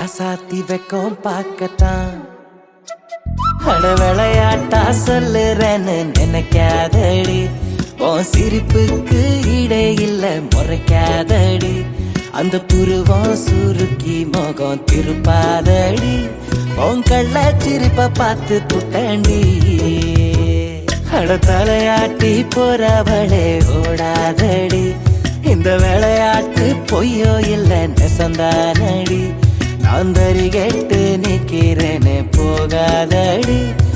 ராசாத்தி வைக்கும் பார்க்கத்தான் அட விளையாட்டா சொல்லுறேன்னு நினைக்காதடி உன் சிரிப்புக்கு இடை இல்ல முறைக்காதடி அந்த புருவம் சுருக்கி முகம் திருப்பாதடி உன் கள்ள சிரிப்ப பார்த்து புட்டண்டி அட தலையாட்டி போறவளே ஓடாதடி இந்த விளையாட்டு பொய்யோ இல்ல நெசந்தானடி நான் தறி கெட்டு நிக்கிறேன்னு போகாதடி